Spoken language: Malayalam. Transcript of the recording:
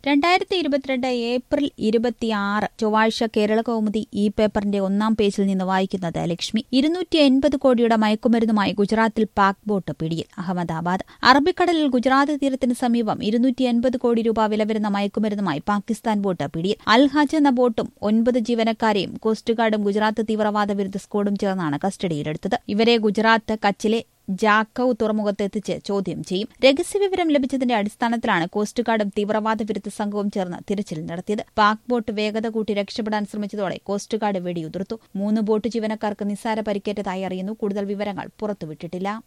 രണ്ടായിരത്തി ഇരുപത്തിരണ്ട് ഏപ്രിൽ ഇരുപത്തിയാറ് ചൊവ്വാഴ്ച കേരള കൗമുദി ഈ പേപ്പറിന്റെ ഒന്നാം പേജിൽ നിന്ന് വായിക്കുന്നത് ലക്ഷ്മി ഇരുന്നൂറ്റി എൺപത് കോടിയുടെ മയക്കുമരുന്നുമായി ഗുജറാത്തിൽ പാക് ബോട്ട് പിടിയിൽ അഹമ്മദാബാദ് അറബിക്കടലിൽ ഗുജറാത്ത് തീരത്തിന് സമീപം ഇരുന്നൂറ്റി എൺപത് കോടി രൂപ വില വരുന്ന മയക്കുമരുന്നുമായി പാകിസ്ഥാൻ ബോട്ട് പിടിയിൽ അൽഹാജ് എന്ന ബോട്ടും ഒൻപത് ജീവനക്കാരെയും കോസ്റ്റ് ഗാർഡും ഗുജറാത്ത് തീവ്രവാദ വിരുദ്ധ സ്ക്വാഡും ചേർന്നാണ് കസ്റ്റഡിയിലെടുത്തത് ഇവരെ ഗുജറാത്ത് കച്ചിലെ ജാക്കൌ തുറമുഖത്ത് എത്തിച്ച് ചോദ്യം ചെയ്യും രഹസ്യവിവരം ലഭിച്ചതിന്റെ അടിസ്ഥാനത്തിലാണ് കോസ്റ്റ് ഗാർഡും തീവ്രവാദ വിരുദ്ധ സംഘവും ചേർന്ന് തിരച്ചിൽ നടത്തിയത് പാക് ബോട്ട് വേഗത കൂട്ടി രക്ഷപ്പെടാൻ ശ്രമിച്ചതോടെ കോസ്റ്റ് ഗാർഡ് വെടിയുതിർത്തു മൂന്ന് ബോട്ട് ജീവനക്കാർക്ക് നിസ്സാര പരിക്കേറ്റതായി അറിയുന്നു കൂടുതൽ വിവരങ്ങൾ പുറത്തുവിട്ടിട്ടില്ല